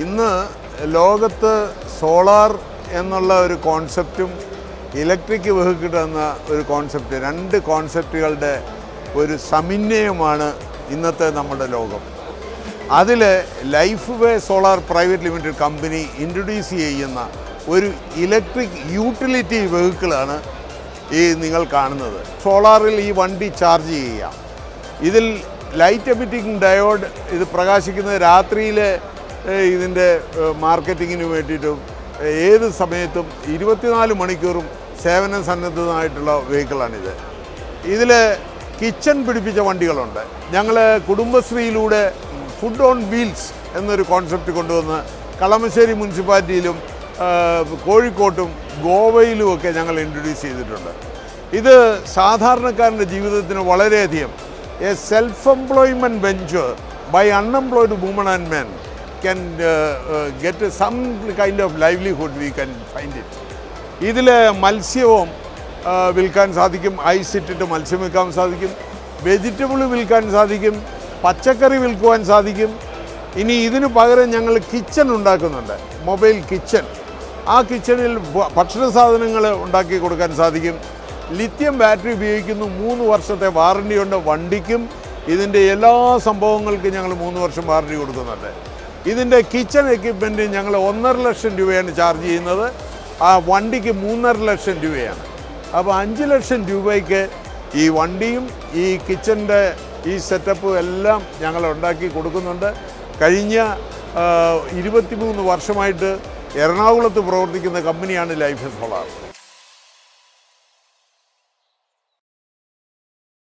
ഇന്ന് ലോകത്ത് സോളാർ എന്നുള്ള ഒരു കോൺസെപ്റ്റും ഇലക്ട്രിക് വെഹിക്കിൾ എന്ന ഒരു കോൺസെപ്റ്റ് രണ്ട് കോൺസെപ്റ്റുകളുടെ ഒരു സമന്വയമാണ് ഇന്നത്തെ നമ്മുടെ ലോകം അതിൽ life way solar private limited company introduce ചെയ്യുന്ന ഒരു ഇലക്ട്രിക് യൂട്ടിലിറ്റി വെഹിക്കിളാണ് ഈ നിങ്ങൾ കാണുന്നത് സോളാറിൽ ഈ വണ്ടി ചാർജ് ചെയ്യാം ഇതിൽ ലൈറ്റ് എമിറ്റിംഗ് ഡയോഡ് ഇത് പ്രകാശിക്കുന്നത് രാത്രിയിലെ ഏഹ്, ഇതിൻ്റെ ഏഹ്, മാർക്കറ്റിങ്ങിന് വേണ്ടിയിട്ടും ഏഹ്, ഏത് സമയത്തും ഇരുപത്തിനാല് മണിക്കൂറും സേവന സന്നദ്ധമായിട്ടുള്ള വെഹിക്കിളാണിത് ഇതിൽ കിച്ചൺ പിടിപ്പിച്ച വണ്ടികളുണ്ട് ഞങ്ങൾ കുടുംബശ്രീയിലൂടെ ഫുഡ് ഓൺ വീൽസ് എന്നൊരു കോൺസെപ്റ്റ് കൊണ്ടുവന്ന് കളമശ്ശേരി മുനിസിപ്പാലിറ്റിയിലും ആ, കോഴിക്കോട്ടും ഗോവയിലുമൊക്കെ ഞങ്ങൾ ഇൻട്രൊഡ്യൂസ് ചെയ്തിട്ടുണ്ട് ഇത് സാധാരണക്കാരൻ്റെ ജീവിതത്തിന് വളരെയധികം a self employment venture by unemployed woman and men can get some kind of livelihood we can find it ഇതിൽ മത്സ്യവും ആ, വിൽക്കാൻ സാധിക്കും ഐസ് ഇട്ടിട്ട് മത്സ്യം വിൽക്കാൻ സാധിക്കും വെജിറ്റബിൾ വിൽക്കാൻ സാധിക്കും പച്ചക്കറി വിൽക്കുവാൻ സാധിക്കും ഇനി ഇതിന് പകരം ഞങ്ങൾ കിച്ചൺ ഉണ്ടാക്കുന്നുണ്ട് മൊബൈൽ കിച്ചൺ ആ കിച്ചണിൽ ഭ- ഭക്ഷണ സാധനങ്ങൾ ഉണ്ടാക്കി കൊടുക്കാൻ സാധിക്കും ലിത്യം ബാറ്ററി ഉപയോഗിക്കുന്നു മൂന്ന് വർഷത്തെ വാറണ്ടി ഉണ്ട് വണ്ടിക്കും ഇതിൻ്റെ എല്ലാ സംഭവങ്ങൾക്കും ഞങ്ങൾ മൂന്ന് വർഷം വാറണ്ടി കൊടുക്കുന്നുണ്ട് ഇതിൻ്റെ കിച്ചൺ എക്യുപ്മെൻറ്റ് ഞങ്ങൾ ഒന്നര ലക്ഷം രൂപയാണ് ചാർജ് ചെയ്യുന്നത് ആ വണ്ടിക്ക് മൂന്നര ലക്ഷം രൂപയാണ് അപ്പോൾ അഞ്ച് ലക്ഷം രൂപയ്ക്ക് ഈ വണ്ടിയും ഈ കിച്ചൻ്റെ ഈ സെറ്റപ്പും എല്ലാം ഞങ്ങൾ ഉണ്ടാക്കി കൊടുക്കുന്നുണ്ട് കഴിഞ്ഞ ഇരുപത്തിമൂന്ന് വർഷമായിട്ട് എറണാകുളത്ത് പ്രവർത്തിക്കുന്ന കമ്പനിയാണ് ലൈഫ് സോളാർ